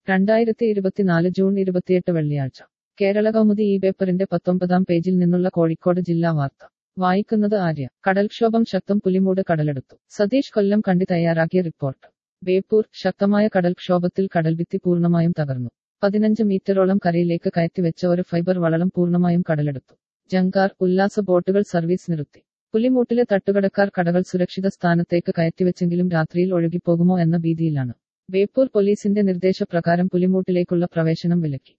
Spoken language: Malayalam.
രണ്ടായിരത്തി ഇരുപത്തിനാല് ജൂൺ ഇരുപത്തിയെട്ട് വെള്ളിയാഴ്ച കേരള കൗമുദി ഈ പേപ്പറിന്റെ പത്തൊമ്പതാം പേജിൽ നിന്നുള്ള കോഴിക്കോട് ജില്ലാ വാർത്ത വായിക്കുന്നത് ആര്യ കടൽക്ഷോഭം ശക്തം പുലിമൂട് കടലെടുത്തു സതീഷ് കൊല്ലം കണ്ടി തയ്യാറാക്കിയ റിപ്പോർട്ട് ബേപ്പൂർ ശക്തമായ കടൽക്ഷോഭത്തിൽ കടൽഭിത്തി പൂർണ്ണമായും തകർന്നു പതിനഞ്ച് മീറ്ററോളം കരയിലേക്ക് കയറ്റിവെച്ച ഒരു ഫൈബർ വളളം പൂർണ്ണമായും കടലെടുത്തു ജങ്കാർ ഉല്ലാസ ബോട്ടുകൾ സർവീസ് നിർത്തി പുലിമൂട്ടിലെ തട്ടുകടക്കാർ കടകൾ സുരക്ഷിത സ്ഥാനത്തേക്ക് കയറ്റിവെച്ചെങ്കിലും രാത്രിയിൽ ഒഴുകിപ്പോകുമോ എന്ന ഭീതിയിലാണ് ബേപ്പൂർ പോലീസിന്റെ നിർദ്ദേശപ്രകാരം പുലിമൂട്ടിലേക്കുള്ള പ്രവേശനം വിലക്കി